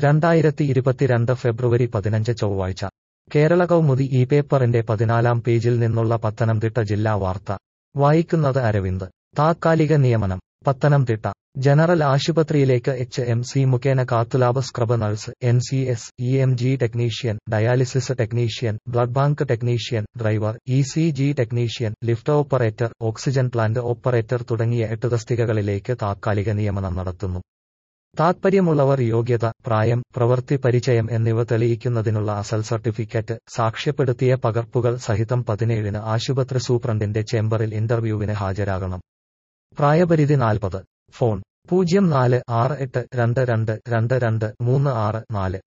രണ്ടായിരത്തി ഇരുപത്തിരണ്ട് ഫെബ്രുവരി പതിനഞ്ച് ചൊവ്വാഴ്ച കേരള കൗമുദി ഈ പേപ്പറിന്റെ പതിനാലാം പേജിൽ നിന്നുള്ള പത്തനംതിട്ട ജില്ലാ വാർത്ത വായിക്കുന്നത് അരവിന്ദ് താത്കാലിക നിയമനം പത്തനംതിട്ട ജനറൽ ആശുപത്രിയിലേക്ക് എച്ച് എം സി മുഖേന cath lab scrub nurse N C S E M G technician dialysis technician blood bank technician driver E C G technician lift operator oxygen plant operator തുടങ്ങിയ എട്ട് തസ്തികകളിലേക്ക് താത്കാലിക നിയമനം നടത്തുന്നു താത്പര്യമുള്ളവർ യോഗ്യത പ്രായം പ്രവൃത്തി പരിചയം എന്നിവ തെളിയിക്കുന്നതിനുള്ള അസൽ സർട്ടിഫിക്കറ്റ് സാക്ഷ്യപ്പെടുത്തിയ പകർപ്പുകൾ സഹിതം പതിനേഴിന് ആശുപത്രി സൂപ്രണ്ടിന്റെ ചേംബറിൽ ഇന്റർവ്യൂവിന് ഹാജരാകണം പ്രായപരിധി നാൽപ്പത് ഫോൺ പൂജ്യം നാല് ആറ് എട്ട് രണ്ട് രണ്ട് രണ്ട് രണ്ട് മൂന്ന് ആറ് നാല്